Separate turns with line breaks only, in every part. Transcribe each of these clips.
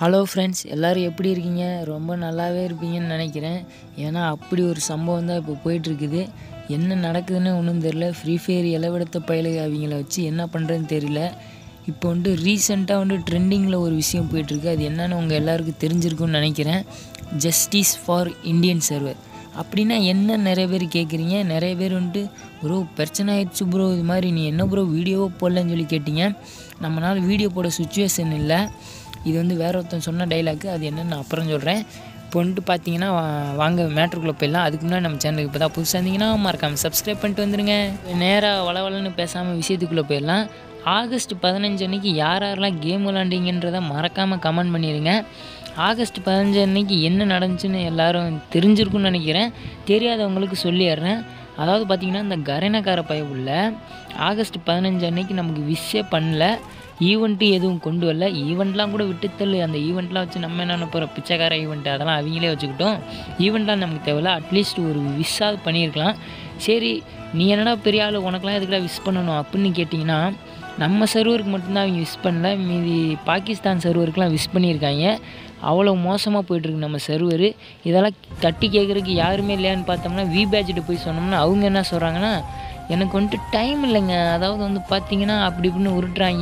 hello friends எல்லோரும் எப்படி இருக்கீங்க ரொம்ப நல்லாவே இருப்பீங்கன்னு நினைக்கிறேன் ஏன்னா அப்படி ஒரு சம்பவம் தான் இப்போ போயிட்டுருக்குது என்ன நடக்குதுன்னு ஒன்றும் தெரில ஃப்ரீ ஃபயர் இளவெடுத்த பயலுக அவங்கள வச்சு என்ன பண்ணுறதுன்னு தெரியல இப்போ வந்துட்டு ரீசெண்டாக வந்து ட்ரெண்டிங்கில் ஒரு விஷயம் போயிட்டுருக்கு அது என்னன்னு உங்கள் எல்லாருக்கும் தெரிஞ்சிருக்கும்னு நினைக்கிறேன் ஜஸ்டிஸ் ஃபார் இந்தியன் சர்வர் அப்படின்னா என்ன நிறைய பேர் கேட்குறீங்க நிறைய பேர் வந்துட்டு ப்ரோ பிரச்சனை ஆயிடுச்சு ப்ரோ இது மாதிரி நீ என்ன ப்ரோ வீடியோவோ போடலன்னு சொல்லி கேட்டீங்க நம்மளால் வீடியோ போட சுச்சுவேஷன் இல்லை இது வந்து வேற ஒருத்தன் சொன்ன டைலாக்கு அது என்னன்னு நான் அப்புறம் சொல்கிறேன் இப்போ வந்துட்டு பார்த்தீங்கன்னா வா- வாங்க மேட்ருக்குள்ளே போயிடலாம் அதுக்கு முன்னாடி நம்ம சேனலுக்கு இப்போ தான் புதுசாக இருந்தீங்கன்னா மறக்காமல் சப்ஸ்கிரைப் பண்ணிட்டு வந்துடுங்க நேராக வளவலன்னு பேசாமல் விஷயத்துக்குள்ளே போயிடலாம் ஆகஸ்ட் பதினஞ்சு அன்னைக்கு யார் யாரெல்லாம் கேம் விளாண்டீங்கன்றதை மறக்காமல் கமெண்ட் பண்ணிடுங்க ஆகஸ்ட் பதினஞ்சு அன்னைக்கு என்ன நடந்துச்சுன்னு எல்லாரும் தெரிஞ்சிருக்கும்னு நினைக்கிறேன் தெரியாதவங்களுக்கு சொல்லிடுறேன் அதாவது பார்த்திங்கன்னா இந்த கரணக்கார பயவுள்ள ஆகஸ்ட் பதினஞ்சு அன்னைக்கு நமக்கு விஷே பண்ணல ஈவெண்ட்டு எதுவும் கொண்டு வரல ஈவெண்ட்லாம் கூட விட்டு தள்ளு அந்த ஈவெண்ட்லாம் வச்சு நம்ம என்ன போகிறோம் பிச்சைக்கார ஈவெண்ட் அதெல்லாம் அவங்களே வச்சுக்கிட்டோம் ஈவெண்ட்லாம் நமக்கு தேவையில்ல அட்லீஸ்ட் ஒரு விஷாவது பண்ணியிருக்கலாம் சரி நீ என்னடா பெரிய ஆள் உனக்கெல்லாம் எதுக்குடா விஷ் பண்ணணும் அப்படின்னு கேட்டிங்கன்னா நம்ம சர்வருக்கு மட்டும்தான் அவங்க விஷ் பண்ணல மீதி பாகிஸ்தான் சர்வருக்குலாம் விஷ் பண்ணியிருக்காங்க அவ்வளோ மோசமாக போயிட்டுருக்கு நம்ம சர்வர் இதெல்லாம் தட்டி கேட்குறதுக்கு யாருமே இல்லையான்னு பார்த்தோம்னா வி பேட்சிட்டு போய் சொன்னோம்னா அவங்க என்ன சொல்கிறாங்கன்னா எனக்கு வந்துட்டு டைம் இல்லைங்க அதாவது வந்து பார்த்தீங்கன்னா அப்படி இப்படின்னு உருட்டுறாங்க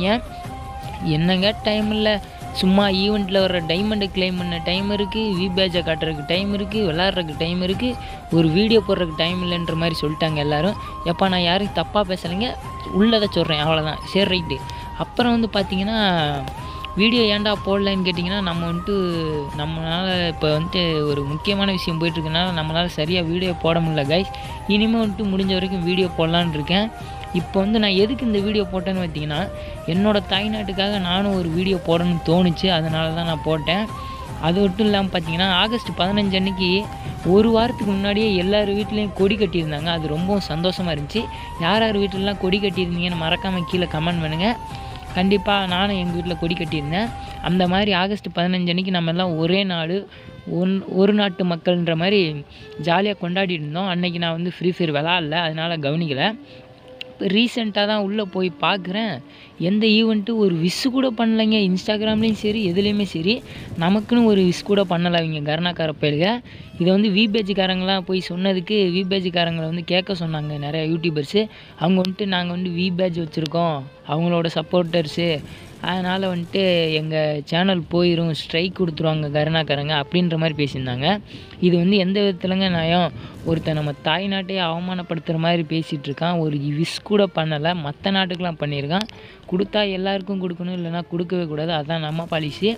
என்னங்க டைம் இல்லை சும்மா ஈவெண்ட்டில் வர டைமண்டை கிளைம் பண்ண டைம் இருக்குது வி பேஜை காட்டுறதுக்கு டைம் இருக்குது விளாட்றதுக்கு டைம் இருக்குது ஒரு வீடியோ போடுறதுக்கு டைம் இல்லைன்ற மாதிரி சொல்லிட்டாங்க எல்லாரும் எப்பா நான் யாரும் தப்பாக பேசலைங்க உள்ளதை சொல்கிறேன் அவ்வளோதான் சரி ரைட்டு அப்புறம் வந்து பார்த்தீங்கன்னா வீடியோ ஏன்டா போடலன்னு கேட்டிங்கன்னா நம்ம வந்துட்டு நம்மளால் இப்போ வந்துட்டு ஒரு முக்கியமான விஷயம் போயிட்டுருக்கனால நம்மளால் சரியாக வீடியோ போட முடியல கைஸ் இனிமேல் வந்துட்டு முடிஞ்ச வரைக்கும் வீடியோ போடலான்னு இருக்கேன் இப்போ வந்து நான் எதுக்கு இந்த வீடியோ போட்டேன்னு பார்த்தீங்கன்னா என்னோடய தாய்நாட்டுக்காக நானும் ஒரு வீடியோ போடணும்னு தோணுச்சு அதனால தான் நான் போட்டேன் அது மட்டும் இல்லாமல் பார்த்தீங்கன்னா ஆகஸ்ட் பதினஞ்சு அன்னைக்கு ஒரு வாரத்துக்கு முன்னாடியே எல்லார் வீட்லேயும் கொடி கட்டியிருந்தாங்க அது ரொம்பவும் சந்தோஷமாக இருந்துச்சு யார் யார் வீட்டிலலாம் கொடி கட்டியிருந்தீங்கன்னு மறக்காமல் கீழே கமெண்ட் பண்ணுங்கள் கண்டிப்பாக நானும் எங்கள் வீட்டில் கொடி கட்டியிருந்தேன் அந்த மாதிரி ஆகஸ்ட் பதினஞ்சு அன்னைக்கு நம்ம எல்லாம் ஒரே நாடு ஒன் ஒரு நாட்டு மக்கள்ன்ற மாதிரி ஜாலியாக கொண்டாடிட்டு இருந்தோம் அன்னைக்கு நான் வந்து ஃப்ரீ ஃபயர் விளாட்ல அதனால் கவனிக்கலை இப்போ ரீசெண்டாக தான் உள்ளே போய் பார்க்குறேன் எந்த ஈவெண்ட்டு ஒரு விஷ் கூட பண்ணலைங்க இன்ஸ்டாகிராம்லேயும் சரி எதுலேயுமே சரி நமக்குன்னு ஒரு விஷ் கூட பண்ணலை அவங்க கருணாக்கார பயலுக இதை வந்து விபேஜிக்காரங்களாம் போய் சொன்னதுக்கு விபேஜிக்காரங்களை வந்து கேட்க சொன்னாங்க நிறைய யூடியூபர்ஸு அவங்க வந்துட்டு நாங்கள் வந்து விபேஜ் வச்சுருக்கோம் அவங்களோட சப்போர்ட்டர்ஸு அதனால் வந்துட்டு எங்கள் சேனல் போயிடும் ஸ்ட்ரைக் கொடுத்துருவாங்க கருணாக்காரங்க அப்படின்ற மாதிரி பேசியிருந்தாங்க இது வந்து எந்த விதத்துலங்க நயம் ஒருத்தன் நம்ம தாய் நாட்டையே அவமானப்படுத்துகிற மாதிரி பேசிகிட்டு இருக்கான் ஒரு விஷ் கூட பண்ணலை மற்ற நாட்டுக்கெலாம் பண்ணியிருக்கான் கொடுத்தா எல்லாருக்கும் கொடுக்கணும் இல்லைன்னா கொடுக்கவே கூடாது அதான் நம்ம பாலிசி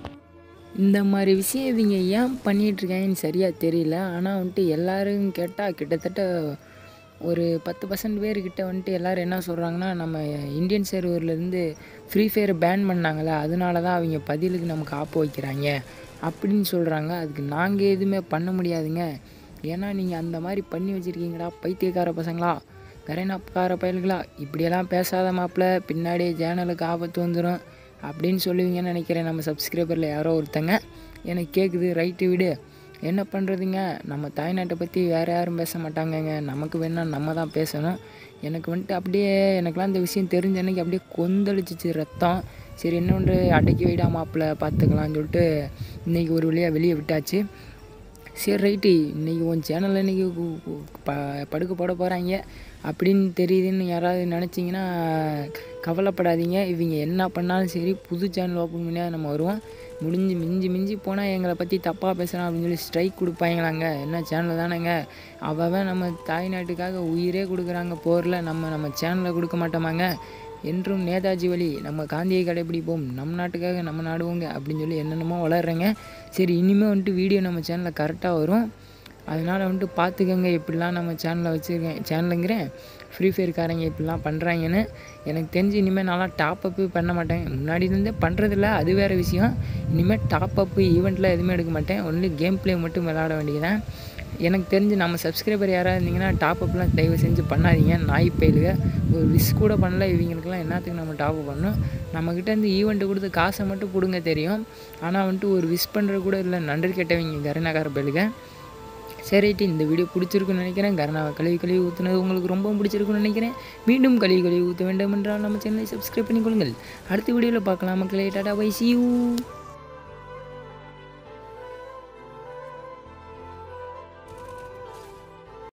இந்த மாதிரி விஷயம் இவங்க ஏன் பண்ணிகிட்ருக்காங்கன்னு சரியாக தெரியல ஆனால் வந்துட்டு எல்லாரும் கேட்டால் கிட்டத்தட்ட ஒரு பத்து பர்சன்ட் பேர்கிட்ட வந்துட்டு எல்லோரும் என்ன சொல்கிறாங்கன்னா நம்ம இந்தியன் சர்வர்லேருந்து ஃப்ரீ ஃபயரை பேன் பண்ணாங்களே அதனால தான் அவங்க பதிலுக்கு நமக்கு ஆப்பு வைக்கிறாங்க அப்படின்னு சொல்கிறாங்க அதுக்கு நாங்கள் எதுவுமே பண்ண முடியாதுங்க ஏன்னா நீங்கள் அந்த மாதிரி பண்ணி வச்சுருக்கீங்களா பைத்தியக்கார பசங்களா கரைனாக்கார பயல்களா இப்படியெல்லாம் பேசாத மாப்பிள்ள பின்னாடியே சேனலுக்கு ஆபத்து வந்துடும் அப்படின்னு சொல்லுவீங்கன்னு நினைக்கிறேன் நம்ம சப்ஸ்கிரைபரில் யாரோ ஒருத்தங்க எனக்கு கேட்குது ரைட்டு விடு என்ன பண்ணுறதுங்க நம்ம தாய்நாட்டை பற்றி வேறு யாரும் பேச மாட்டாங்கங்க நமக்கு வேணால் நம்ம தான் பேசணும் எனக்கு வந்துட்டு அப்படியே எனக்கெலாம் இந்த விஷயம் தெரிஞ்ச அன்னைக்கு அப்படியே கொந்தளிச்சிச்சு ரத்தம் சரி என்ன ஒன்று அடக்கி வைடா மாப்பிள்ள பார்த்துக்கலாம்னு சொல்லிட்டு இன்றைக்கி ஒரு வழியாக வெளியே விட்டாச்சு சரி ரைட்டு இன்றைக்கி உன் சேனலில் இன்றைக்கி ப படுக்க போட போகிறாங்க அப்படின்னு தெரியுதுன்னு யாராவது நினச்சிங்கன்னா கவலைப்படாதீங்க இவங்க என்ன பண்ணாலும் சரி புது சேனல் ஓப்பன் பண்ணியாக நம்ம வருவோம் முடிஞ்சு மிஞ்சி மிஞ்சி போனால் எங்களை பற்றி தப்பாக பேசுகிறான் அப்படின்னு சொல்லி ஸ்ட்ரைக் கொடுப்பாங்களாங்க என்ன சேனல் தானேங்க அவன் நம்ம தாய்நாட்டுக்காக உயிரே கொடுக்குறாங்க போரில் நம்ம நம்ம சேனலில் கொடுக்க மாட்டோமாங்க என்றும் நேதாஜி வழி நம்ம காந்தியை கடைபிடிப்போம் நம் நாட்டுக்காக நம்ம நாடுவோங்க அப்படின்னு சொல்லி என்னென்னமோ வளர்றேங்க சரி இனிமேல் வந்துட்டு வீடியோ நம்ம சேனலில் கரெக்டாக வரும் அதனால் வந்துட்டு பார்த்துக்கங்க இப்படிலாம் நம்ம சேனலில் வச்சுருக்கேன் சேனலுங்கிறேன் ஃப்ரீ ஃபயர்காரங்க இப்படிலாம் பண்ணுறாங்கன்னு எனக்கு தெரிஞ்சு இனிமேல் நான்லாம் டாப் அப்பு பண்ண மாட்டேன் முன்னாடி இருந்தே பண்ணுறதில்ல அது வேறு விஷயம் இனிமேல் டாப் அப்பு ஈவெண்ட்டில் எதுவுமே எடுக்க மாட்டேன் ஒன்லி கேம் ப்ளே மட்டும் விளாட வேண்டியதான் எனக்கு தெரிஞ்சு நம்ம சப்ஸ்கிரைபர் யாராவது இருந்தீங்கன்னா டாப் அப்லாம் தயவு செஞ்சு பண்ணாதீங்க நாய் பயிலுக ஒரு விஷ் கூட பண்ணல இவங்களுக்குலாம் என்னத்துக்கு நம்ம டாப் அப் பண்ணணும் நம்மக்கிட்ட இருந்து ஈவெண்ட்டு கொடுத்து காசை மட்டும் கொடுங்க தெரியும் ஆனால் வந்துட்டு ஒரு விஷ் பண்ணுறது கூட இல்லை நன்றி கேட்டவங்க கருணாகார பயிலுக சரிட்டு இந்த வீடியோ பிடிச்சிருக்குன்னு நினைக்கிறேன் கருணாவை கழுவி கழுவி ஊற்றுனது உங்களுக்கு ரொம்ப பிடிச்சிருக்குன்னு நினைக்கிறேன் மீண்டும் கழுவி கழுவி ஊற்ற வேண்டும் என்றால் நம்ம சேனலை சப்ஸ்கிரைப் பண்ணிக்கொள்ளுங்கள் அடுத்த வீடியோவில் பார்க்கலாம் மக்களே டாடா பை சி யூ